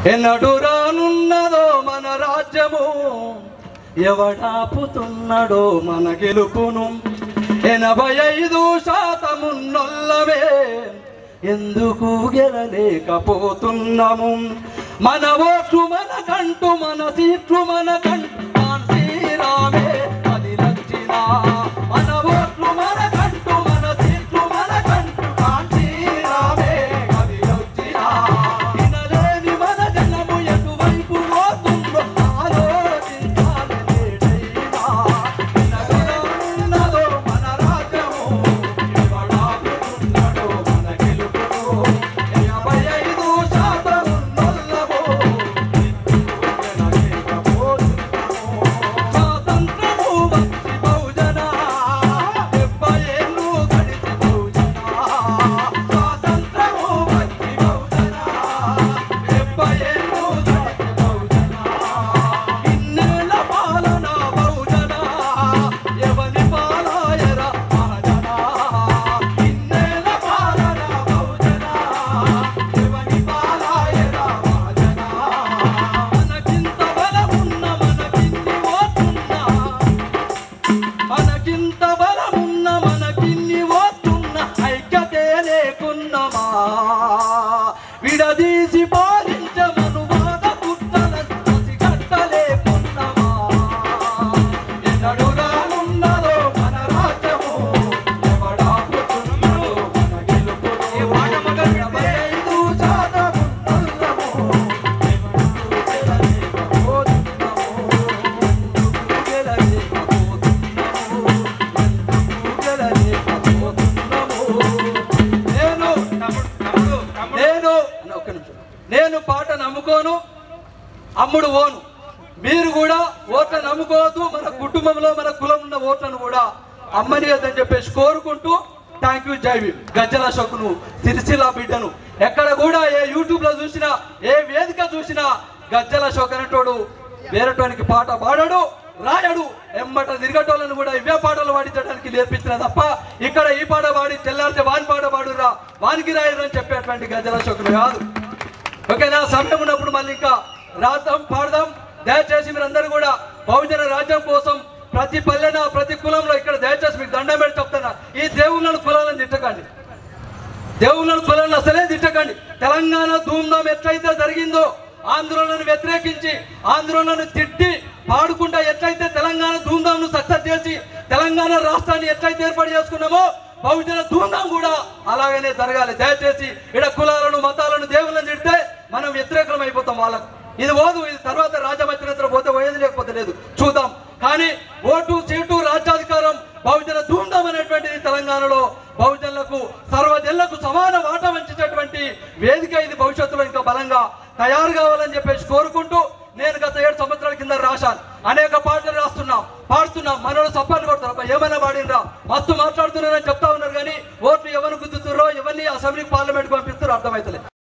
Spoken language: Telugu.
ఎన్నడు రానున్నదో మన రాజ్యము ఎవడాపుతున్నాడో మన గెలుపును ఎనభై ఐదు శాతమున్నొల్లమే ఎందుకు గెలలేకపోతున్నాము మన ఓట్లు మనకంటూ మన సీట్లు మనకంటూ శ్రీరామే అది లక్షినా మన ఓట్లు మనకంటూ మన సీట్లు మనకంటూ శ్రీరామే అది లక్షినా వినలేని మన జనము ఎటువైపు పోతుందో ఆలోచించాలి నేడైనా. వినగలనున్నదో మన రాజ్యము, ఎవడాపుతున్నాడో మన గెలుపును. ఎనభై ఐదు శాతం ఉన్నోళ్ళము, స్వాతంత్రము వచ్చి బహుజన, డెబ్బై ఏళ్ళు గడిచి బహుజన. స్వాతంత్రము వచ్చి బహుజన, డెబ్బై ఏళ్ళు గడిచి బహుజన. ఇన్నేళ్ల పాలన బహుజన, ఎవని పాలాయరా మహాజన. ఇన్నేళ్ల పాలన బహుజన, ఎవని పాలాయరా మహాజన. మనకింత బలమున్న మనకిన్ని ఓటున్నా మనకింత బలమున్న మనకిన్ని ఓటున్న ఐక్యతే లేకున్నమా విడదీసి పాలించమను వాద కుట్రలను పసిగట్టలేకున్నమా ఎన్నడు రానున్నదో మన రాజ్యము ఎవడాపుతున్నాడో మన గెలుపును ఎనభై ఐదు శాతమున్నోళ్ళము నేను నేను ఒక్క నిమిషం. నేను పాట నమ్ముకోను అమ్ముడు ఓను మీరు కూడా ఓట్ల నమ్ముకోవద్దు మన కుటుంబంలో మన కులం ఉన్న ఓట్లను కూడా అమ్మనియద్దని చెప్పేసి కోరుకుంటూ థ్యాంక్ యూ జై భీమ్ గజ్జల అశోకును సిరిసిల్ల బిడ్డను ఎక్కడ కూడా ఏ యూట్యూబ్ లో చూసినా ఏ వేదిక చూసినా గజ్జల అశోక్ అనేటోడు వేరేటోనికి పాట పాడాడు రాయడు ఎమ్మట తిరగటోళ్ళను కూడా ఇవే పాటలు పాడించడానికి నేర్పించిన తప్ప ఇక్కడ ఈ పాట పాడి తెల్లారితే వాని పాట పాడురా వానికి రాయరు అని చెప్పేటువంటి గజ్జల అశోకులు కాదు ఓకేనా సమయం ఉన్నప్పుడు మళ్ళీ ఇంకా రాద్దాం పాడదాం దయచేసి మీరందరూ కూడా బహుజన రాజ్యం కోసం ప్రతి పల్లెన ప్రతి కులంలో ఇక్కడ దయచేసి మీకు దండం పెట్టి చెప్తున్నా ఈ దేవుళ్ళను కులాలను తిట్టకండి దేవుళ్ళను కులాలను అసలే తిట్టకండి తెలంగాణ ధూమ్ధాం ఎట్లయితే జరిగిందో ఆందోళనను వ్యతిరేకించి ఆందోళనను తిట్టి పాడుకుంటా ఎట్లయితే తెలంగాణ ధూమ్ధాంను సక్సెస్ చేసి తెలంగాణ రాష్ట్రాన్ని ఎట్లయితే ఏర్పాటు చేసుకున్నామో బహుజన ధూమ్ధాం కూడా అలాగనే జరగాలి దయచేసి ఇక్కడ కులాలను మతాలను దేవుళ్ళని తిడితే మనం వ్యతిరేకం అయిపోతాం వాళ్ళకు ఇది ఓదు ఇది తర్వాత రాజమచరిత్ర పోతే పోయేది లేకపోతే లేదు చూద్దాం కానీ ఓటు సీటు రాజ్యాధికారం బహుజన ధూమ్ధాం అనేటువంటిది తెలంగాణలో బహుజనులకు సర్వజనులకు సమాన వాటా వంచేటటువంటి వేదిక ఇది భవిష్యత్తులో ఇంకా బలంగా తయారు కావాలని చెప్పేసి కోరుకుంటూ నేను గత ఏడు సంవత్సరాల కింద రాశాను అనేక పాటలు రాస్తున్నాం పాడుతున్నాం మనోడు సప్పట్లు కొడతారు అబ్బా ఏమైనా పాడినరా మస్తు మాట్లాడుతున్నారని చెప్తా ఉన్నారు కానీ ఓట్లు ఎవరు గుద్దుతుర్రో ఎవరిని అసెంబ్లీకి పార్లమెంట్కి పంపిస్తారో అర్థమవుతలేదు